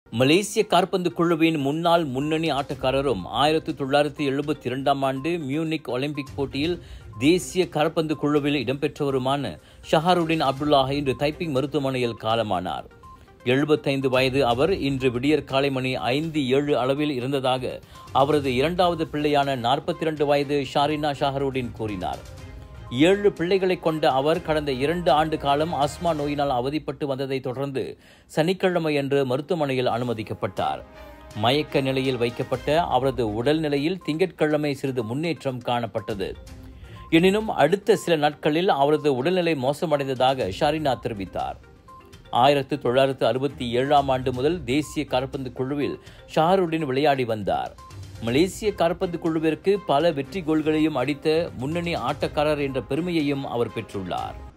மலேசிய காற்பந்து குழுவின் முன்னாள் முன்னணி ஆட்டக்காரரும் ஆயிரத்தி தொள்ளாயிரத்தி எழுபத்தி இரண்டாம் ஆண்டு மியூனிக் ஒலிம்பிக் போட்டியில் தேசிய காற்பந்து குழுவில் இடம்பெற்றவருமான ஷஹருடின் அப்துல்லாஹ் இன்று தைப்பிங் மருத்துவமனையில் காலமானார் எழுபத்தைந்து வயது அவர் இன்று விடியற் காலை மணி ஐந்து ஏழு அளவில் இருந்ததாக அவரது இரண்டாவது பிள்ளையான நாற்பத்தி இரண்டு வயது ஷாரினா ஷஹருடின் கூறினார் ஏழு பிள்ளைகளை கொண்ட அவர் கடந்த இரண்டு ஆண்டு காலம் ஆஸ்மா நோயினால் அவதிப்பட்டு வந்ததைத் தொடர்ந்து சனிக்கிழமை அன்று மருத்துவமனையில் அனுமதிக்கப்பட்டார் மயக்க நிலையில் வைக்கப்பட்ட அவரது உடல்நிலையில் திங்கட்கிழமை சிறிது முன்னேற்றம் காணப்பட்டது எனினும் அடுத்த சில நாட்களில் அவரது உடல்நிலை மோசமடைந்ததாக ஷாரினா தெரிவித்தார் ஆயிரத்து தொள்ளாயிரத்து அறுபத்தி ஏழாம் ஆண்டு முதல் தேசிய கால்பந்து குழுவில் ஷாருடின் விளையாடி வந்தார் மலேசிய கால்பந்து குழுவிற்கு பல வெற்றி கோல்களையும் அடித்த முன்னணி ஆட்டக்காரர் என்ற பெருமையையும் அவர் பெற்றுள்ளார்